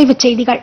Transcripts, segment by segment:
விரைவுச் செய்திகள்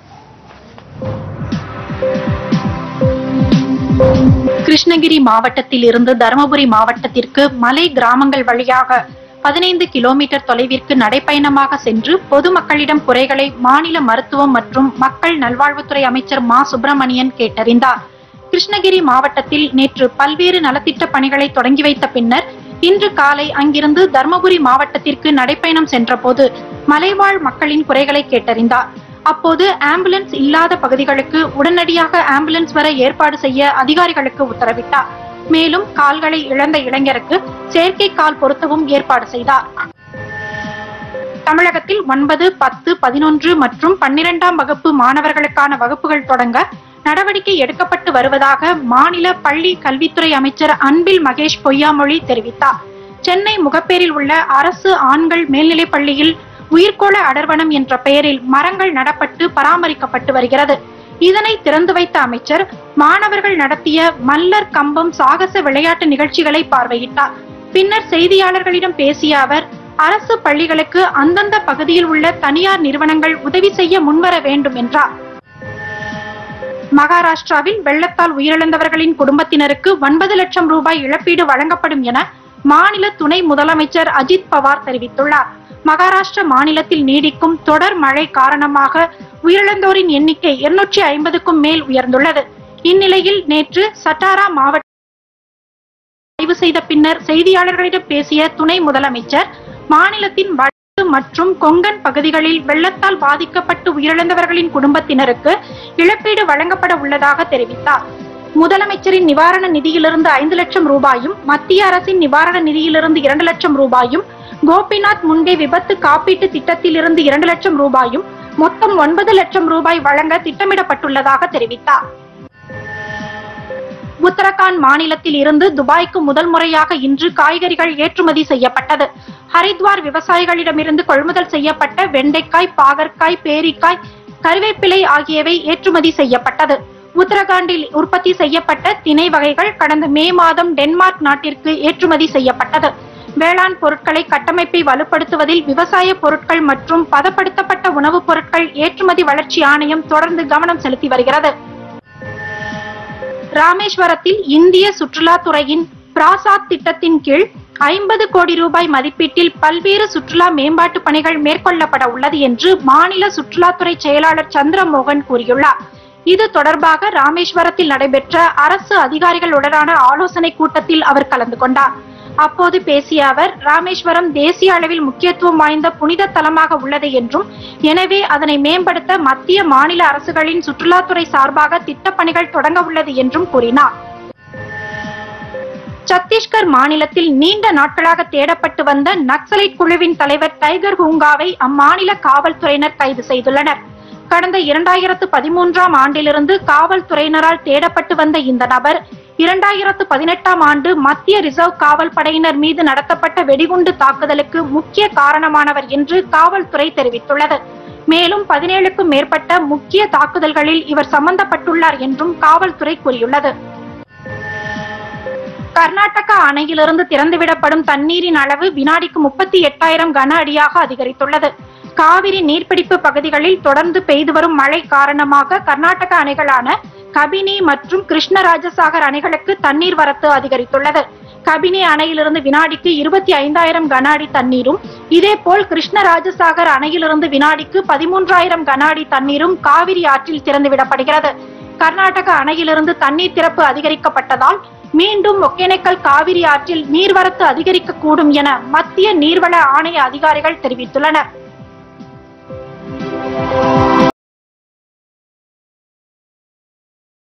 கிருஷ்ணகிரி மாவட்டத்தில் இருந்து தருமபுரி மாவட்டத்திற்கு மலை கிராமங்கள் வழியாக பதினைந்து கிலோமீட்டர் தொலைவிற்கு நடைப்பயணமாக சென்று பொதுமக்களிடம் குறைகளை மாநில மருத்துவம் மற்றும் மக்கள் நல்வாழ்வுத்துறை அமைச்சர் மா சுப்பிரமணியன் கேட்டறிந்தார் கிருஷ்ணகிரி மாவட்டத்தில் நேற்று பல்வேறு நலத்திட்ட பணிகளை தொடங்கி வைத்த பின்னர் இன்று காலை அங்கிருந்து தருமபுரி மாவட்டத்திற்கு நடைப்பயணம் சென்றபோது மலைவாழ் மக்களின் குறைகளை கேட்டறிந்தார் அப்போது ஆம்புலன்ஸ் இல்லாத பகுதிகளுக்கு உடனடியாக ஆம்புலன்ஸ் வர ஏற்பாடு செய்ய அதிகாரிகளுக்கு உத்தரவிட்டார் மேலும் கால்களை இழந்த இளைஞருக்கு செயற்கை கால் பொருத்தவும் ஏற்பாடு செய்தார் தமிழகத்தில் ஒன்பது பத்து பதினொன்று மற்றும் பன்னிரெண்டாம் வகுப்பு மாணவர்களுக்கான வகுப்புகள் தொடங்க நடவடிக்கை எடுக்கப்பட்டு வருவதாக மாநில பள்ளி கல்வித்துறை அமைச்சர் அன்பில் மகேஷ் பொய்யாமொழி தெரிவித்தார் சென்னை முகப்பேரில் உள்ள அரசு ஆண்கள் மேல்நிலைப் பள்ளியில் உயிர்கோள அடர்வனம் என்ற பெயரில் மரங்கள் நடப்பட்டு பராமரிக்கப்பட்டு வருகிறது இதனை திறந்து வைத்த அமைச்சர் மாணவர்கள் நடத்திய மல்லர் கம்பம் சாகச விளையாட்டு நிகழ்ச்சிகளை பார்வையிட்டார் பின்னர் செய்தியாளர்களிடம் பேசிய அவர் அரசு பள்ளிகளுக்கு அந்தந்த பகுதியில் உள்ள தனியார் நிறுவனங்கள் உதவி செய்ய முன்வர வேண்டும் என்றார் மகாராஷ்டிராவில் வெள்ளத்தால் உயிரிழந்தவர்களின் குடும்பத்தினருக்கு ஒன்பது லட்சம் ரூபாய் இழப்பீடு வழங்கப்படும் என மாநில துணை முதலமைச்சர் அஜித் பவார் தெரிவித்துள்ளார் மகாராஷ்டிர மாநிலத்தில் நீடிக்கும் தொடர் மழை காரணமாக உயிரிழந்தோரின் எண்ணிக்கை இருநூற்றி ஐம்பதுக்கும் மேல் உயர்ந்துள்ளது இந்நிலையில் நேற்று சட்டாரா மாவட்ட ஆய்வு செய்த பின்னர் செய்தியாளர்களிடம் பேசிய துணை முதலமைச்சர் மாநிலத்தின் வடக்கு மற்றும் கொங்கன் பகுதிகளில் வெள்ளத்தால் பாதிக்கப்பட்டு உயிரிழந்தவர்களின் குடும்பத்தினருக்கு இழப்பீடு வழங்கப்பட உள்ளதாக தெரிவித்தார் முதலமைச்சரின் நிவாரண நிதியிலிருந்து ஐந்து லட்சம் ரூபாயும் மத்திய அரசின் நிவாரண நிதியிலிருந்து இரண்டு லட்சம் ரூபாயும் கோபிநாத் முன்கே விபத்து காப்பீட்டு திட்டத்திலிருந்து இரண்டு லட்சம் ரூபாயும் மொத்தம் ஒன்பது லட்சம் ரூபாய் வழங்க திட்டமிடப்பட்டுள்ளதாக தெரிவித்தார் உத்தரகாண்ட் மாநிலத்தில் இருந்து துபாய்க்கு முதல் முறையாக இன்று காய்கறிகள் ஏற்றுமதி செய்யப்பட்டது ஹரித்வார் விவசாயிகளிடமிருந்து கொள்முதல் செய்யப்பட்ட வெண்டைக்காய் பாகற்காய் பேரிக்காய் கருவேப்பிலை ஆகியவை ஏற்றுமதி செய்யப்பட்டது உத்தரகாண்டில் உற்பத்தி செய்யப்பட்ட திணை வகைகள் கடந்த மே மாதம் டென்மார்க் நாட்டிற்கு ஏற்றுமதி செய்யப்பட்டது வேளாண் பொருட்களை கட்டமைப்பை வலுப்படுத்துவதில் விவசாய பொருட்கள் மற்றும் பதப்படுத்தப்பட்ட உணவுப் பொருட்கள் ஏற்றுமதி வளர்ச்சி ஆணையம் தொடர்ந்து கவனம் செலுத்தி வருகிறது ராமேஸ்வரத்தில் இந்திய சுற்றுலாத்துறையின் பிராசாத் திட்டத்தின் கீழ் ஐம்பது கோடி ரூபாய் மதிப்பீட்டில் பல்வேறு சுற்றுலா மேம்பாட்டு பணிகள் மேற்கொள்ளப்பட உள்ளது என்று மாநில சுற்றுலாத்துறை செயலாளர் சந்திரமோகன் கூறியுள்ளார் இது தொடர்பாக ராமேஸ்வரத்தில் நடைபெற்ற அரசு அதிகாரிகளுடனான ஆலோசனை கூட்டத்தில் அவர் கலந்து கொண்டார் அப்போது பேசிய அவர் ராமேஸ்வரம் தேசிய அளவில் முக்கியத்துவம் வாய்ந்த புனித தலமாக உள்ளது என்றும் எனவே அதனை மேம்படுத்த மத்திய மாநில அரசுகளின் சுற்றுலாத்துறை சார்பாக திட்டப்பணிகள் தொடங்க உள்ளது என்றும் கூறினார் சத்தீஸ்கர் மாநிலத்தில் நீண்ட நாட்களாக தேடப்பட்டு வந்த நக்சலைட் குழுவின் தலைவர் டைகர் ஹூங்காவை அம்மாநில காவல்துறையினர் கைது செய்துள்ளனர் கடந்த இரண்டாயிரத்து பதிமூன்றாம் ஆண்டிலிருந்து காவல்துறையினரால் தேடப்பட்டு வந்த இந்த நபர் இரண்டாயிரத்து பதினெட்டாம் ஆண்டு மத்திய ரிசர்வ் காவல் படையினர் மீது நடத்தப்பட்ட வெடிகுண்டு தாக்குதலுக்கு முக்கிய காரணமானவர் என்று காவல்துறை தெரிவித்துள்ளது மேலும் பதினேழுக்கும் மேற்பட்ட முக்கிய தாக்குதல்களில் இவர் சம்பந்தப்பட்டுள்ளார் என்றும் காவல்துறை கூறியுள்ளது கர்நாடகா அணையிலிருந்து திறந்துவிடப்படும் தண்ணீரின் அளவு வினாடிக்கு முப்பத்தி எட்டாயிரம் கன அடியாக அதிகரித்துள்ளது காவிரி நீர்பிடிப்பு பகுதிகளில் தொடர்ந்து பெய்து வரும் மழை காரணமாக கர்நாடக அணைகளான கபினி மற்றும் கிருஷ்ணராஜசாகர் அணைகளுக்கு தண்ணீர் வரத்து அதிகரித்துள்ளது கபினி அணையிலிருந்து வினாடிக்கு இருபத்தி ஐந்தாயிரம் கன அடி தண்ணீரும் இதேபோல் கிருஷ்ணராஜசாகர் அணையிலிருந்து வினாடிக்கு பதிமூன்றாயிரம் கன அடி தண்ணீரும் காவிரி ஆற்றில் திறந்துவிடப்படுகிறது கர்நாடக அணையிலிருந்து தண்ணீர் திறப்பு அதிகரிக்கப்பட்டதால் மீண்டும் ஒகேனக்கல் காவிரி ஆற்றில் நீர்வரத்து அதிகரிக்கக்கூடும் என மத்திய நீர்வள ஆணைய அதிகாரிகள் தெரிவித்துள்ளனர்